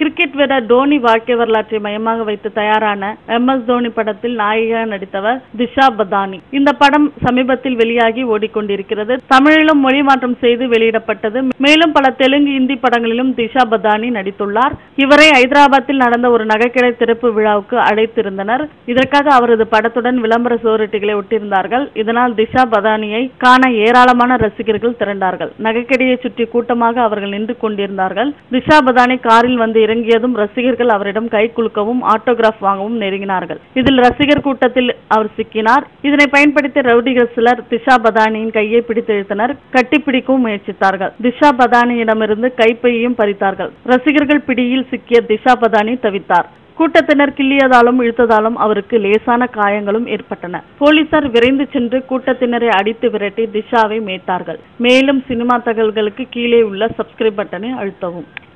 cricket வீரர் தோனி வாழ்க்கை வரலாற்றை மையமாக வைத்து தயாரான எம் எஸ் தோனி படத்தில் நாயகியாக நடித்தவர் திஷா பதானி இந்த படம் சமீபத்தில் வெளியாகி ஓடிக்கொண்டிருக்கிறது தமிழிலும் மொழி மாற்றம் செய்து வெளியிடப்பட்டது மேலும் பல தெலுங்கு இந்தி படங்களிலும் திஷா பதானி நடித்துள்ளார் இவரை ஐதராபாத்தில் நடந்த ஒரு நகைக்கடை திறப்பு விழாவுக்கு அழைத்திருந்தனர் இதற்காக அவரது படத்துடன் விளம்பர சுவரொட்டிகளை ஒட்டியிருந்தார்கள் இதனால் திஷா பதானியை காண ஏராளமான ரசிகர்கள் திரண்டார்கள் நகைக்கடையை சுற்றி கூட்டமாக அவர்கள் நின்று கொண்டிருந்தார்கள் திஷா பதானி காரில் வந்து இறங்கியதும் ரசிகர்கள் அவரிடம் கை குலுக்கவும் ஆட்டோகிராஃப் வாங்கவும் நெருங்கினார்கள் இதில் ரசிகர் கூட்டத்தில் அவர் சிக்கினார் இதனை பயன்படுத்தி ரவுடிகள் சிலர் திஷா பதானியின் கையை பிடித்து இழுத்தனர் கட்டிப்பிடிக்கவும் முயற்சித்தார்கள் திஷா பதானியிடமிருந்து கைப்பையையும் பறித்தார்கள் ரசிகர்கள் பிடியில் சிக்கிய திஷா பதானி தவித்தார் கூட்டத்தினர் கிள்ளியதாலும் இழுத்ததாலும் அவருக்கு லேசான காயங்களும் ஏற்பட்டன போலீசார் விரைந்து சென்று கூட்டத்தினரை அடித்து விரட்டி திஷாவை மீட்டார்கள் மேலும் சினிமா தகவல்களுக்கு கீழே உள்ள சப்ஸ்கிரைப் பட்டனை அழுத்தவும்